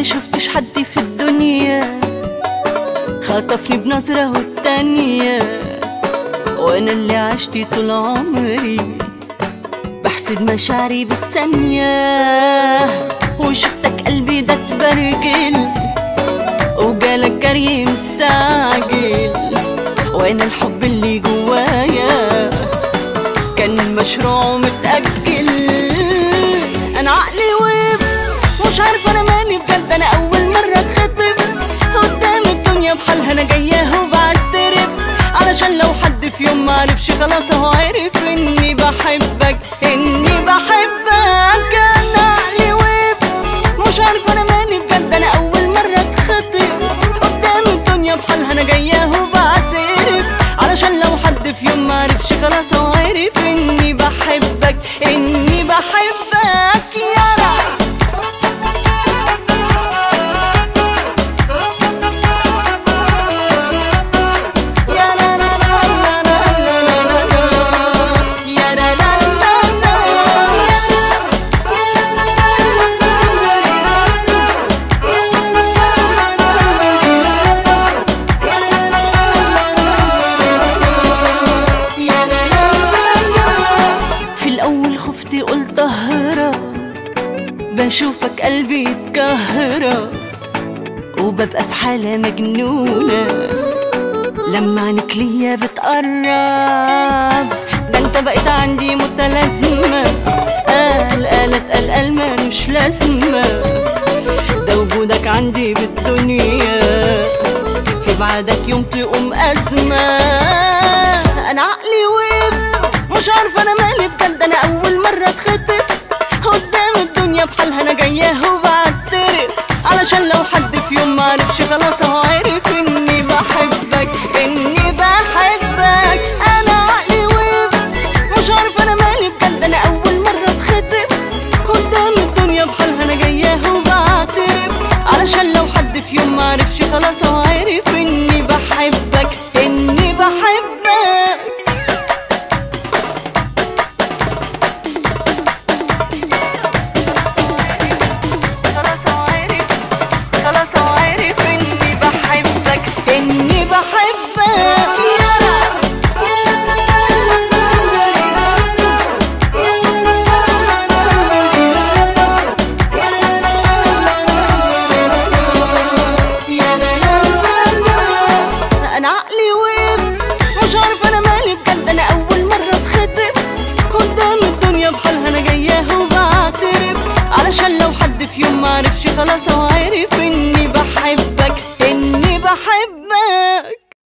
شفتش حد في الدنيا خطفني بنظرة والتانية وانا اللي عشت طول عمري بحسد مشاعري بالثانية وشفتك قلبي ده تبرجل وجالك جري مستعجل وانا الحب اللي جوايا كان مشروع ومتأجل انا عقلي وقف مش عارفه انا مالي بجد انا اول مره اتخطب قدام الدنيا بحالها انا جاياه وبعترف علشان لو حد في يوم معرفش خلاص هو عرف اني بحبك اني بحبك انا عقلي وقف مش عارفه انا مالي بجد انا اول مره اتخطب قدام الدنيا بحالها انا جاياه وبعترف علشان لو حد في يوم معرفش خلاص هو عرف اني بحبك اني بحبك يا رب يا لا لا لا لا لا لا لا لا. يا لا لا لا لا. يا لا لا لا لا. في الأول خفت قلت أهرب بشوفك قلبي يتكهرب وببقى في حالة مجنونة لما عينك ليا بتقرب ده انت بقيت عندي متلازمة قال قالت قال قال مالوش لازمة ده وجودك عندي بالدنيا في بعدك يوم تقوم أزمة أنا عقلي وقف مش عارفة أنا مالي بجد أنا أول مرة اتخطب قدام الدنيا بحالها أنا جاياه وبعترف علشان لو حد في يوم معرفش خلاص هو عرف إني بحبك إني بحبك أنا عقلي وقف مش عارفة أنا مالي بجد أنا أول مرة اتخطب قدام الدنيا بحالها أنا جاياه وبعترف علشان لو حد في يوم معرفش خلاص هو عرف إني بحبك إني بحبك خلاص هو عرف خلاص هو عرف إني بحبك إني بحبك يا انا عقلي وقف مش عارفه انا مالي بجد انا اول مره اتخطب قدام الدنيا بحالها انا جاياه وبعترف علشان لو حد في يوم معرفش خلاص هو عرف اني بحبك اني بحبك